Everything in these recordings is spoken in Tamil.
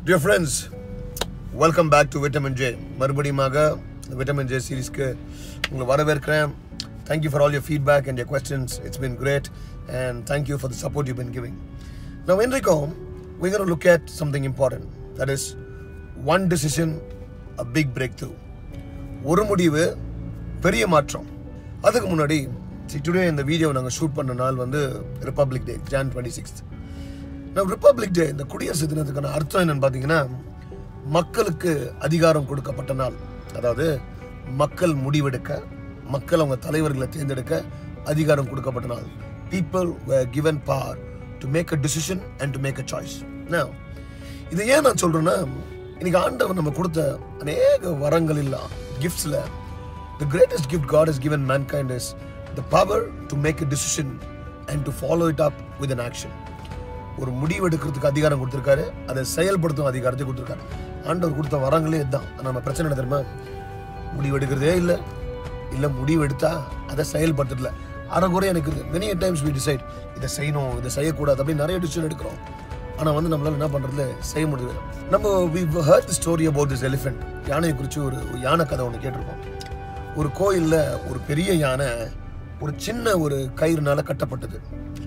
dear friends welcome back to vitamin J மறுபடியுமாக விட்டமின் ஜே சீரீஸ்க்கு உங்களை வரவேற்கிறேன் thank you for all your feedback and your questions it's been great and thank you for the support you been giving நம்ம இன்றைக்கும் we going to look at something important that is one decision a big breakthrough ஒரு முடிவு பெரிய மாற்றம் அதுக்கு முன்னாடி டுடே இந்த வீடியோ நாங்கள் ஷூட் பண்ண நாள் வந்து republic day Jan twenty sixth நான் ரிப்பப்ளிக் டே இந்த குடியரசு தினத்துக்கான அர்த்தம் என்னன்னு பார்த்தீங்கன்னா மக்களுக்கு அதிகாரம் கொடுக்கப்பட்ட நாள் அதாவது மக்கள் முடிவெடுக்க மக்கள் அவங்க தலைவர்களை தேர்ந்தெடுக்க அதிகாரம் கொடுக்கப்பட்ட நாள் people were given power to make a decision and to make a choice now இதை ஏன் நான் சொல்றேன்னா இன்னைக்கு ஆண்டவர் நம்ம கொடுத்த அநேக வரங்கள் இல்ல கிஃப்ட்ஸ்ல the greatest gift God has given mankind is the power to make a decision and to follow it up with an action ஒரு முடிவு எடுக்கிறதுக்கு அதிகாரம் கொடுத்துருக்காரு அதை செயல்படுத்தும் அதிகாரத்தை கொடுத்துருக்காரு ஆண்டவர் கொடுத்த வரங்களே இதுதான் ஆனா நம்ம பிரச்சனை என்ன தெரியுமா முடிவு எடுக்கிறதே இல்லை இல்லை முடிவு எடுத்தா அதை செயல்படுத்துறதுல அறகுறை எனக்கு மெனி டைம்ஸ் வி டிசைட் இதை செய்யணும் இதை செய்யக்கூடாது அப்படின்னு நிறைய டிசிஷன் எடுக்கிறோம் ஆனால் வந்து நம்மளால என்ன பண்ணுறதுல செய்ய முடியல நம்ம we heard the story about this elephant யானையை குறித்து ஒரு ஒரு யானை கதை ஒன்று கேட்டிருப்போம் ஒரு கோயிலில் ஒரு பெரிய யானை ஒரு சின்ன ஒரு கயிறுனால கட்டப்பட்டது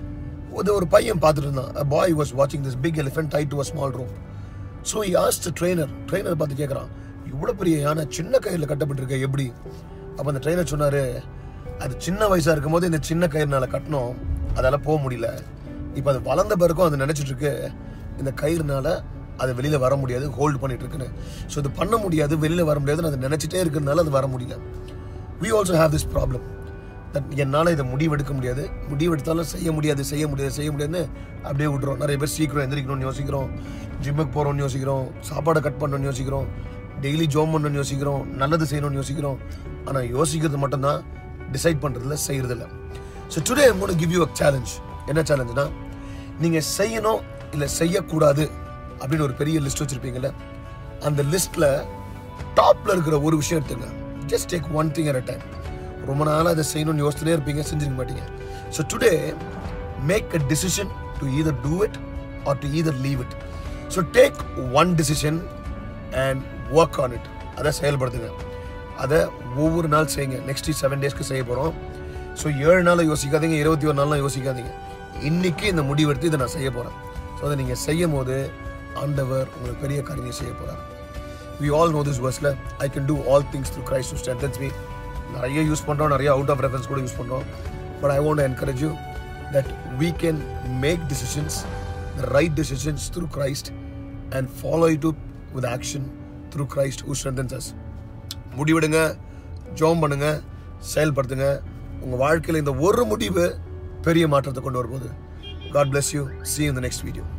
அது ஒரு பையன் பார்த்துட்டு இருந்தான் a boy was watching this big elephant tied to a small rope so he asked the trainer trainer பார்த்து கேட்குறான் இவ்வளோ பெரிய யானை சின்ன கயிறில் கட்டப்பட்டிருக்க எப்படி அப்போ அந்த ட்ரெயினர் சொன்னார் அது சின்ன வயசாக இருக்கும்போது இந்த சின்ன கயிறுனால கட்டணும் அதால் போக முடியல இப்போ அது வளர்ந்த பிறகும் அது நினச்சிட்டு இருக்கு இந்த கயிறுனால அது வெளியில் வர முடியாது ஹோல்ட் பண்ணிட்டு இருக்குன்னு ஸோ இது பண்ண முடியாது வெளியில் வர முடியாதுன்னு அது நினச்சிட்டே இருக்கிறதுனால அது வர முடியல we also have this problem that என்னால் இதை முடிவெடுக்க முடியாது முடிவெடுத்தாலும் செய்ய முடியாது செய்ய முடியாது செய்ய முடியாதுன்னு அப்படியே விட்றோம் நிறைய பேர் சீக்கிரம் எந்திரிக்கணும்னு யோசிக்கிறோம் ஜிம்முக்கு போகிறோம்னு யோசிக்கிறோம் சாப்பாடை கட் பண்ணணும்னு யோசிக்கிறோம் டெய்லி ஜோம் பண்ணணும்னு யோசிக்கிறோம் நல்லது செய்யணும்னு யோசிக்கிறோம் ஆனால் யோசிக்கிறது மட்டும்தான் டிசைட் பண்ணுறதுல செய்கிறதில்ல ஸோ டுடே மூணு கிவ் யூ அ சேலஞ்ச் என்ன சேலஞ்சுனா நீங்கள் செய்யணும் இல்லை செய்யக்கூடாது அப்படின்னு ஒரு பெரிய லிஸ்ட் வச்சுருப்பீங்கல்ல அந்த லிஸ்ட்டில் டாப்ல இருக்கிற ஒரு விஷயம் எடுத்துங்க just take one thing at a time ரொம்ப நாளாக அதை செய்யணும்னு யோசிச்சுனே இருப்பீங்க செஞ்சிருக்க மாட்டீங்க so today make a decision to either do it or to either leave it so take one decision and work on it அதை செயல்படுத்துங்க அதை ஒவ்வொரு நாள் செய்யுங்க நெக்ஸ்ட் செவன் டேஸ்க்கு செய்ய போகிறோம் ஸோ ஏழு நாள் யோசிக்காதீங்க இருபத்தி ஒரு நாள்லாம் யோசிக்காதீங்க இன்னைக்கு இந்த முடிவெடுத்து இதை நான் செய்ய போகிறேன் ஸோ அதை நீங்கள் செய்யும் போது ஆண்டவர் உங்களுக்கு பெரிய காரியம் செய்ய போகிறார் we all know this verse I can do all things through Christ who strengthens me நிறைய யூஸ் பண்ணுறோம் நிறைய அவுட் ஆஃப் ரெஃபரன்ஸ் கூட யூஸ் பண்ணுறோம் but I want encourage you that we can make decisions the right decisions through Christ and follow it with action through Christ who strengthens us முடிவெடுங்க ஜோம் பண்ணுங்க செயல்படுத்துங்க உங்கள் வாழ்க்கையில் இந்த ஒரு முடிவு பெரிய மாற்றத்தை கொண்டு வரும்போது God bless you see you in the next video